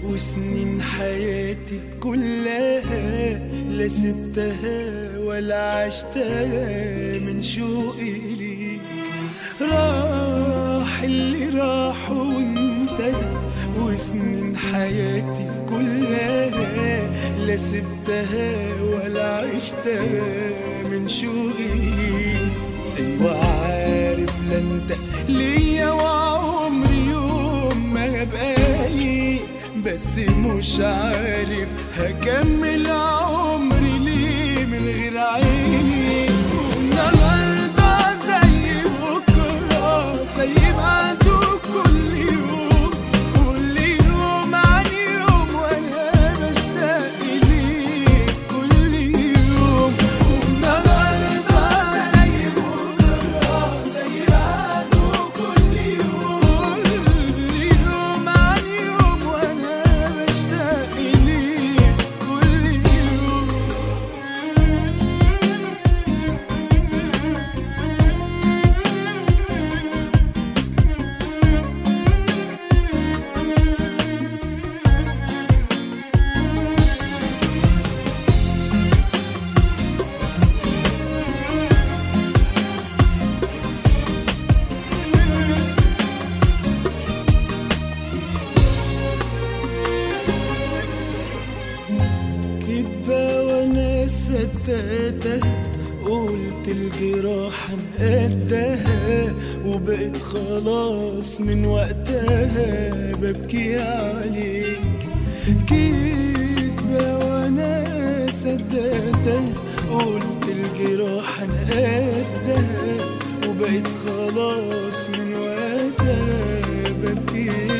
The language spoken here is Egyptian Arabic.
وسنين حياتي كلها لا سبتها ولا عشتها من شوقي ليك راح اللي راح وانتهى وسنين حياتي كلها لا سبتها ولا عشتها من شوقي ليك ايوه عارف لا انت ليا وعمري يوم ما بقالي بس مش عارف هكمل عمري ليه من غير عيني النهارده زي بكره زي بعده كل يوم كل يوم عن يوم وانا بشتاق ليك كل يوم النهارده زي بكره زي بعده كل يوم كل يوم عن يوم وانا بشتاق ليك كل يوم كدبة وانا صدقتها قلت الجراح انا قدها وبقيت خلاص من وقتها ببكي عليك كدبة وانا صدقتها قلت الجراح انا قدها وبقيت خلاص من وقتها ببكي